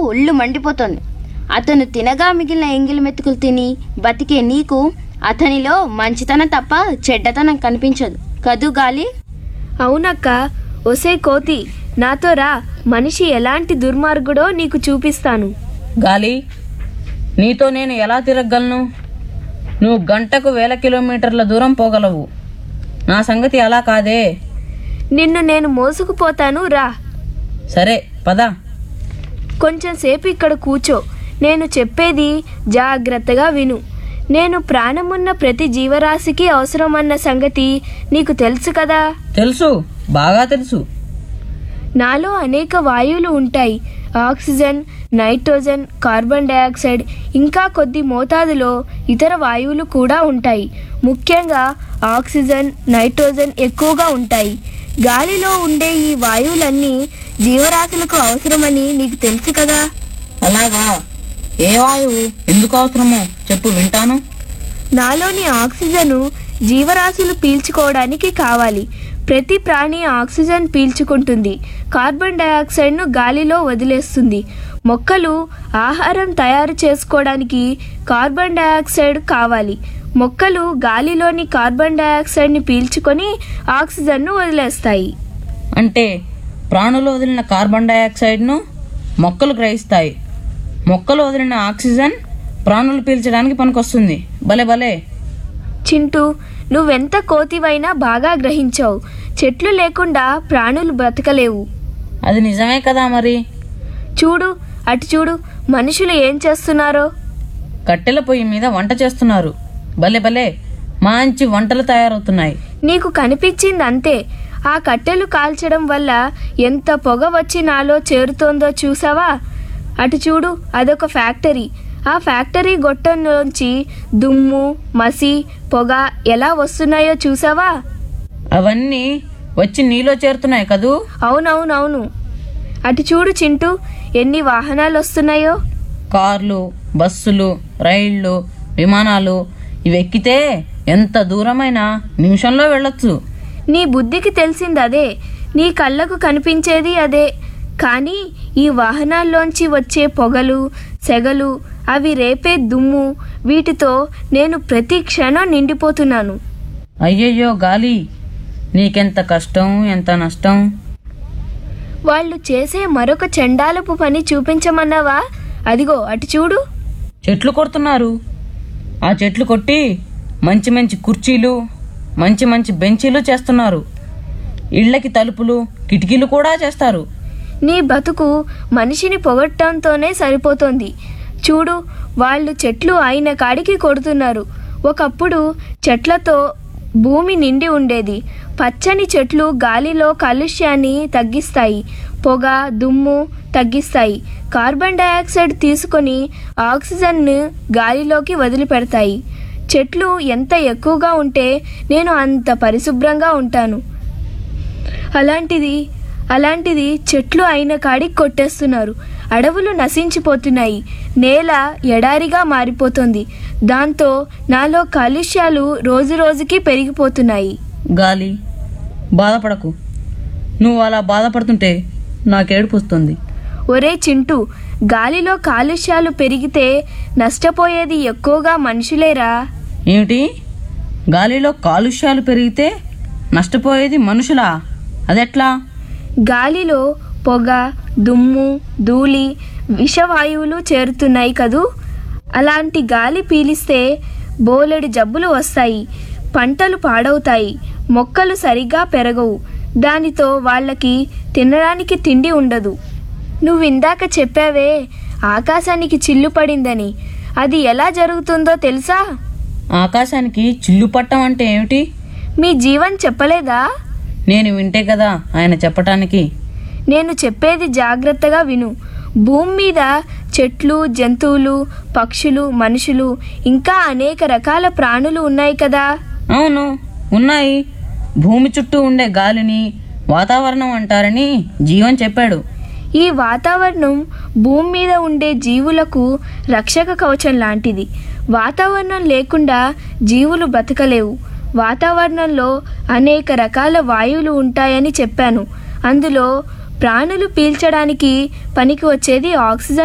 ఒళ్ళు మండిపోతోంది అతను తినగా మిగిలిన ఎంగిలి మెతుకులు తిని బతికే నీకు అతనిలో మంచితనం తప్ప చెడ్డతనం కనిపించదు కదూ గాలి అవునక్క ఒసే కోతి నాతో రా మనిషి ఎలాంటి దుర్మార్గుడో నీకు చూపిస్తాను గాలి నీతో నేను ఎలా తిరగలను నువ్వు గంటకు వేల కిలోమీటర్ల దూరం పోగలవు నా సంగతి అలా కాదే నిన్ను నేను మోసుకుపోతాను రా సరే పద కొంచెం సేపు ఇక్కడ కూర్చో నేను చెప్పేది జాగ్రత్తగా విను నేను ప్రాణమున్న ప్రతి జీవరాశికి అవసరమన్న సంగతి నీకు తెలుసు కదా తెలుసు బాగా తెలుసు నాలో అనేక వాయువులు ఉంటాయి ఆక్సిజన్ నైట్రోజన్ కార్బన్ డయాక్సైడ్ ఇంకా కొద్ది మోతాదులో ఇతర వాయువులు కూడా ఉంటాయి ముఖ్యంగా ఆక్సిజన్ నైట్రోజన్ ఎక్కువగా ఉంటాయి గాలిలో ఉండే ఈ వాయువులన్నీ జీవరాశులకు అవసరమని నీకు తెలుసు కదా అలాగా ఏ వాయువు ఎందుకు అవసరమో చెప్పు వింటాను నాలోని ఆక్సిజను జీవరాశులు పీల్చుకోవడానికి కావాలి ప్రతి ప్రాణి ఆక్సిజన్ పీల్చుకుంటుంది కార్బన్ డయాక్సైడ్ను గాలిలో వదిలేస్తుంది మొక్కలు ఆహారం తయారు చేసుకోవడానికి కార్బన్ డయాక్సైడ్ కావాలి మొక్కలు గాలిలోని కార్బన్ డయాక్సైడ్ని పీల్చుకొని ఆక్సిజన్ను వదిలేస్తాయి అంటే ప్రాణులు వదిలిన కార్బన్ డయాక్సైడ్ను మొక్కలు గ్రహిస్తాయి మొక్కలు వదిలిన ఆక్సిజన్ ప్రాణులు పీల్చడానికి పనికొస్తుంది భలే భలే చింటూ నువ్వెంత కోతివైనా బాగా గ్రహించావు చెట్లు లేకుండా ప్రాణులు బ్రతకలేవు అది నిజమే కదా మరి చూడు అటు చూడు మనుషులు ఏం చేస్తున్నారో కట్టెల పొయ్యి మీద వంట చేస్తున్నారు భలే భలే మంచి వంటలు తయారవుతున్నాయి నీకు కనిపించింది అంతే ఆ కట్టెలు కాల్చడం వల్ల ఎంత పొగ వచ్చి నాలో చేరుతోందో చూసావా అటు చూడు అదొక ఫ్యాక్టరీ ఆ ఫ్యాక్టరీ గొట్టంలోంచి దుమ్ము మసి పొగ ఎలా వస్తున్నాయో చూసావా అవన్నీ వచ్చి నీలో చేరుతున్నాయి కదూ అవునవునవును అటు చూడు చింటూ ఎన్ని వాహనాలు వస్తున్నాయో కార్లు బస్సులు రైళ్లు విమానాలు ఇవి ఎక్కితే ఎంత దూరమైనా నిమిషంలో వెళ్ళొచ్చు నీ బుద్ధికి తెలిసింది అదే నీ కళ్ళకు కనిపించేది అదే కానీ ఈ వాహనాల్లోంచి వచ్చే పొగలు సెగలు అవి రేపే దుమ్ము వీటితో నేను ప్రతి క్షణం నిండిపోతున్నాను అయ్యయ్యో గాలి నీకెంత కష్టం ఎంత నష్టం వాళ్ళు చేసే మరొక చెండాలపు పని చూపించమన్నావా అదిగో అటు చూడు చెట్లు కొడుతున్నారు ఆ చెట్లు కొట్టి మంచి మంచి కుర్చీలు మంచి మంచి బెంచీలు చేస్తున్నారు ఇళ్ళకి తలుపులు కిటికీలు కూడా చేస్తారు నీ బతుకు మనిషిని పొగట్టంతోనే సరిపోతోంది చూడు వాళ్ళు చెట్లు అయిన కాడికి కొడుతున్నారు ఒకప్పుడు చెట్లతో భూమి నిండి ఉండేది పచ్చని చెట్లు గాలిలో కాలుష్యాన్ని తగ్గిస్తాయి పొగ దుమ్ము తగ్గిస్తాయి కార్బన్ డయాక్సైడ్ తీసుకొని ఆక్సిజన్ను గాలిలోకి వదిలిపెడతాయి చెట్లు ఎంత ఎక్కువగా ఉంటే నేను అంత పరిశుభ్రంగా ఉంటాను అలాంటిది అలాంటిది చెట్లు అయిన కాడికి కొట్టేస్తున్నారు అడవులు నశించిపోతున్నాయి నేల ఎడారిగా మారిపోతుంది దాంతో నాలో కాలుష్యాలు రోజు రోజుకి పెరిగిపోతున్నాయి గాలి బాధపడకు నువ్వు అలా బాధపడుతుంటే నాకేడుపు వస్తుంది ఒరే చింటూ గాలిలో కాలుష్యాలు పెరిగితే నష్టపోయేది ఎక్కువగా మనుషులేరా ఏమిటి గాలిలో కాలుష్యాలు పెరిగితే నష్టపోయేది మనుషులా అదెట్లా గాలిలో పొగ దుమ్ము ధూళి విషవాయువులు చేరుతున్నాయి కదూ అలాంటి గాలి పీలిస్తే బోలెడు జబ్బులు వస్తాయి పంటలు పాడవుతాయి మొక్కలు సరిగ్గా పెరగవు దానితో వాళ్ళకి తినడానికి తిండి ఉండదు నువ్వు ఇందాక చెప్పావే ఆకాశానికి చిల్లు పడిందని అది ఎలా జరుగుతుందో తెలుసా ఆకాశానికి చిల్లు పట్టం అంటే ఏమిటి మీ జీవన్ చెప్పలేదా నేను వింటే కదా ఆయన చెప్పటానికి నేను చెప్పేది జాగ్రత్తగా విను భూమి మీద చెట్లు జంతువులు పక్షులు మనుషులు ఇంకా అనేక రకాల ప్రాణులు ఉన్నాయి కదా అవును ఉన్నాయి భూమి చుట్టూ ఉండే గాలిని వాతావరణం అంటారని జీవన్ చెప్పాడు ఈ వాతావరణం భూమి మీద ఉండే జీవులకు రక్షక కవచం లాంటిది వాతావరణం లేకుండా జీవులు బ్రతకలేవు వాతావరణంలో అనేక రకాల వాయువులు ఉంటాయని చెప్పాను అందులో ప్రాణులు పీల్చడానికి పనికి వచ్చేది ఆక్సిజన్